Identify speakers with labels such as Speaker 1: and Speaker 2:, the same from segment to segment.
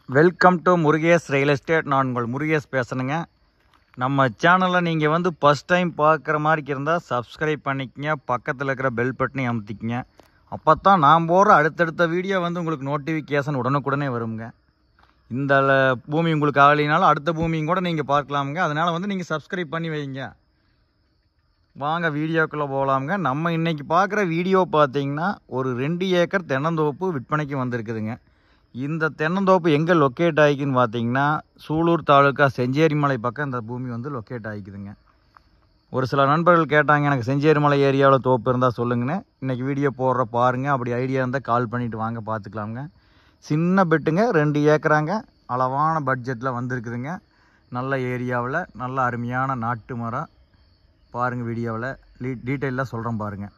Speaker 1: welcome to Murugesh real estate நான் உங்கள் முருகேஷ் பேசுகிறேங்க நம்ம சேனலை நீங்கள் வந்து ஃபஸ்ட் டைம் பார்க்குற மாதிரி இருந்தால் சப்ஸ்கிரைப் பண்ணிக்கங்க பக்கத்தில் இருக்கிற பெல் பட்டனையும் அமுத்திக்கங்க அப்போ தான் நான் போடுற அடுத்தடுத்த வீடியோ வந்து உங்களுக்கு நோட்டிஃபிகேஷன் உடனுக்குடனே வருங்க இந்த ல- பூமி உங்களுக்கு ஆகலைனாலும் அடுத்த பூமியும் கூட நீங்கள் பார்க்கலாமுங்க அதனால் வந்து நீங்கள் சப்ஸ்கிரைப் பண்ணி வைங்க வாங்க வீடியோக்குள்ளே போகலாமுங்க நம்ம இன்னைக்கு பார்க்குற வீடியோ பார்த்தீங்கன்னா ஒரு ரெண்டு ஏக்கர் தென்னந்தோப்பு விற்பனைக்கு வந்திருக்குதுங்க இந்த தென்னந்தோப்பு எங்கே லொக்கேட் ஆகிக்குன்னு பார்த்தீங்கன்னா சூலூர் தாலுக்கா செஞ்சேரிமலை பக்கம் இந்த பூமி வந்து லொக்கேட் ஆகிக்குதுங்க ஒரு சில நண்பர்கள் கேட்டாங்க எனக்கு செஞ்சேரிமலை ஏரியாவில் தோப்பு இருந்தால் சொல்லுங்கன்னு இன்றைக்கி வீடியோ போடுற பாருங்கள் அப்படி ஐடியா இருந்தால் கால் பண்ணிவிட்டு வாங்க பார்த்துக்கலாமுங்க சின்ன பெட்டுங்க ரெண்டு ஏக்கராங்க அளவான பட்ஜெட்டில் வந்திருக்குதுங்க நல்ல ஏரியாவில் நல்ல அருமையான நாட்டு மரம் பாருங்கள் வீடியோவில் லீ டீட்டெயிலாக சொல்கிறேன் பாருங்கள்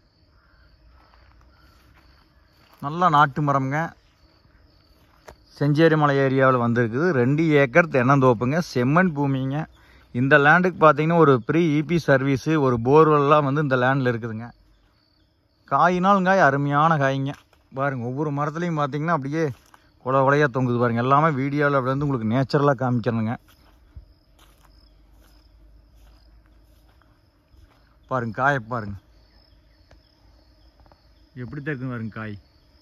Speaker 1: நல்ல நாட்டு மரம்ங்க செஞ்சேரிமலை ஏரியாவில் வந்திருக்குது ரெண்டு ஏக்கர் தென்னந்தோப்புங்க செம்மண் பூமிங்க இந்த லேண்டுக்கு பார்த்தீங்கன்னா ஒரு ப்ரீ இபி சர்வீஸு ஒரு போர்வெல்லாம் வந்து இந்த லேண்டில் இருக்குதுங்க காயினால் காய் அருமையான காய்ங்க பாருங்க ஒவ்வொரு மரத்துலையும் பார்த்தீங்கன்னா அப்படியே கொலை கொலையாக தொங்குது பாருங்க எல்லாமே வீடியோவில் அப்படி வந்து உங்களுக்கு நேச்சுரலாக காமிக்கிறேனுங்க பாருங்க காயை பாருங்க எப்படி தான் இருக்குன்னு பாருங்க காய்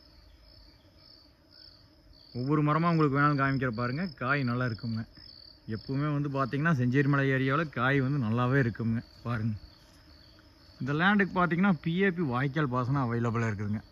Speaker 1: ஒவ்வொரு மரமாக உங்களுக்கு வேணாலும் காமிக்கிற பாருங்க காய் நல்லா இருக்குங்க எப்பவுமே வந்து பார்த்தீங்கன்னா செஞ்சேரிமலை ஏரியாவில் காய் வந்து நல்லாவே இருக்குங்க பாருங்க இந்த லேண்டுக்கு பார்த்தீங்கன்னா பிஏபி வாய்க்கால் பாசனம் அவைலபிளாக இருக்குதுங்க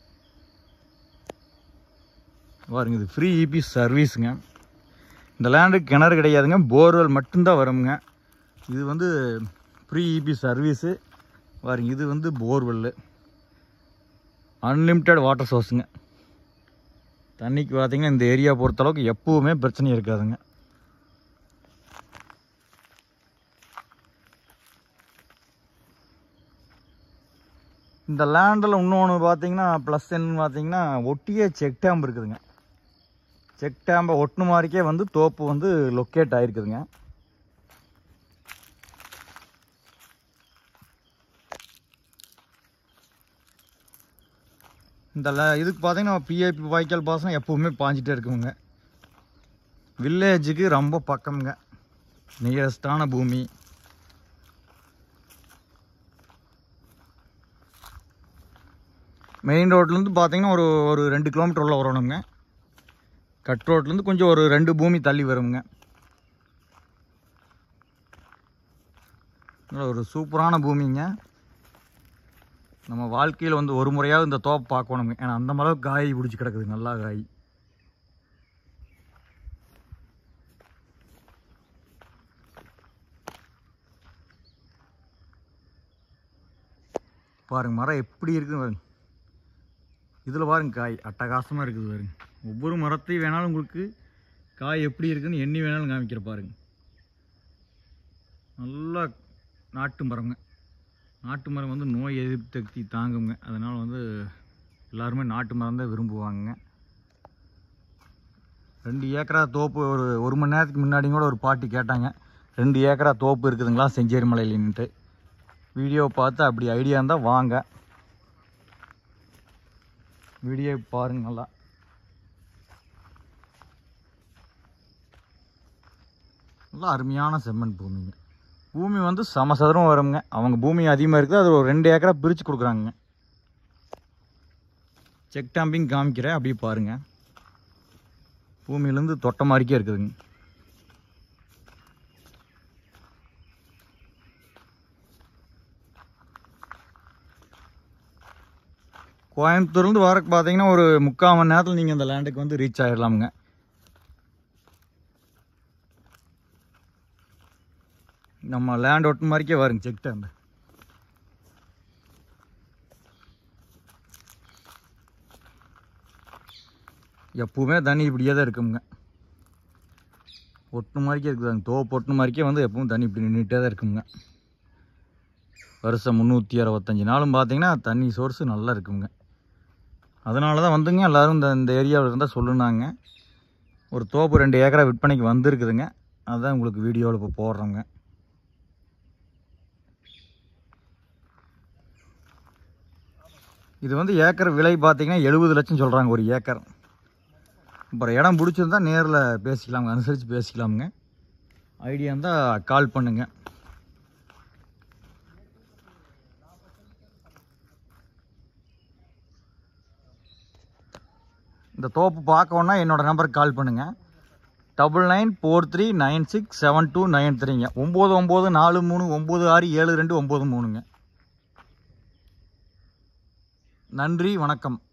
Speaker 1: பாருங்க இது ஃப்ரீ இபி சர்வீஸுங்க இந்த லேண்டுக்கு கிணறு கிடையாதுங்க போர்வெல் மட்டும்தான் வருங்க இது வந்து ஃப்ரீ இபி சர்வீஸு பாருங்க இது வந்து போர்வெல்லு அன்லிமிட்டெட் வாட்டர் சோர்ஸுங்க தண்ணிக்கு பார்த்தீங்கன்னா இந்த ஏரியா பொறுத்தளவுக்கு எப்பவுமே பிரச்சனை இருக்காதுங்க இந்த லேண்டில் இன்னொன்று பார்த்தீங்கன்னா ப்ளஸ் என்னன்னு பார்த்தீங்கன்னா ஒட்டியே செக் டேம் இருக்குதுங்க செக் டேம்பை ஒட்டுன மாதிரிக்கே வந்து தோப்பு வந்து லொக்கேட் ஆகிருக்குதுங்க இந்த ல இதுக்கு பார்த்தீங்கன்னா பிஐபி வாய்க்கால் பாசனம் எப்பவுமே பாஞ்சிட்டே இருக்குங்க வில்லேஜுக்கு ரொம்ப பக்கம்ங்க நியரஸ்டான பூமி மெயின் ரோட்லேருந்து பார்த்தீங்கன்னா ஒரு ஒரு ரெண்டு கிலோமீட்டர் உள்ள வரணுங்க கட் ரோட்லேருந்து கொஞ்சம் ஒரு ரெண்டு பூமி தள்ளி வருங்க நல்ல ஒரு சூப்பரான பூமிங்க நம்ம வாழ்க்கையில் வந்து ஒரு முறையாவது இந்த தோப்பு பார்க்கணுங்க ஏன்னா அந்த அளவுக்கு காய் பிடிச்சி கிடக்குது நல்லா காய் பாருங்க மரம் எப்படி இருக்குன்னு பாருங்க இதில் பாருங்க காய் அட்டகாசமாக இருக்குது பாருங்க ஒவ்வொரு மரத்தையும் வேணாலும் உங்களுக்கு காய் எப்படி இருக்குன்னு எண்ணி வேணாலும் காமிக்கிற பாருங்க நல்லா நாட்டு மரங்க நாட்டு மரம் வந்து நோய் எதிர்ப்பு சக்தி தாங்குங்க அதனால் வந்து எல்லாருமே நாட்டு மரம் தான் விரும்புவாங்க ரெண்டு ஏக்கரா தோப்பு ஒரு ஒரு மணி நேரத்துக்கு முன்னாடி கூட ஒரு பாட்டி கேட்டாங்க ரெண்டு ஏக்கரா தோப்பு இருக்குதுங்களா செஞ்சேரி மலையிலன்ட்டு வீடியோ பார்த்து அப்படி ஐடியா இருந்தால் வாங்க வீடியோ பாருங்க நல்லா நல்லா அருமையான செம்மண் பூமிங்க பூமி வந்து சமசதுரம் வருங்க அவங்க பூமி அதிகமாக இருக்குது அது ஒரு ரெண்டு ஏக்கரா பிரித்து கொடுக்குறாங்க செக் டாம்பிங் காமிக்கிறேன் அப்படியே பாருங்க பூமியிலேருந்து தொட்ட மாதிரிக்கே இருக்குதுங்க கோயம்புத்தூர்லேருந்து வரக்கு பார்த்தீங்கன்னா ஒரு முக்கால் மணி நேரத்தில் நீங்கள் இந்த லேண்டுக்கு வந்து ரீச் ஆகிடலாமுங்க நம்ம லேண்ட் ஒட்டு மாதிரிக்கே வருங்க செக் டேம் எப்பவுமே தண்ணி இப்படியே தான் இருக்குங்க ஒட்டு மாதிரிக்கே இருக்குதாங்க தோப்பு ஒட்டு மாதிரிக்கே வந்து எப்பவும் தண்ணி இப்படி நின்றுட்டே தான் இருக்குங்க வருஷம் முந்நூற்றி அறுபத்தஞ்சி நாளும் பார்த்தீங்கன்னா தண்ணி சோர்ஸு நல்லா இருக்குங்க அதனால தான் வந்துங்க எல்லோரும் இந்த இந்த ஏரியாவில் இருந்தால் சொல்லுனாங்க ஒரு தோப்பு ரெண்டு ஏக்கரா விற்பனைக்கு வந்திருக்குதுங்க அதுதான் உங்களுக்கு வீடியோவில் இப்போ போடுறோங்க இது வந்து ஏக்கர் விலை பார்த்தீங்கன்னா எழுபது லட்சம் சொல்கிறாங்க ஒரு ஏக்கர் அப்புறம் இடம் பிடிச்சிருந்தா நேரில் பேசிக்கலாமுங்க அனுசரித்து பேசிக்கலாமுங்க ஐடியா இருந்தால் கால் பண்ணுங்க இந்த தோப்பு பார்க்கணுன்னா என்னோட நம்பருக்கு கால் பண்ணுங்க double nine four three nine six seven two nine த்ரீங்க ஒம்பது ஒம்பது நாலு மூணு ஒம்பது ஆறு ஏழு ரெண்டு ஒம்பது மூணுங்க நன்றி வணக்கம்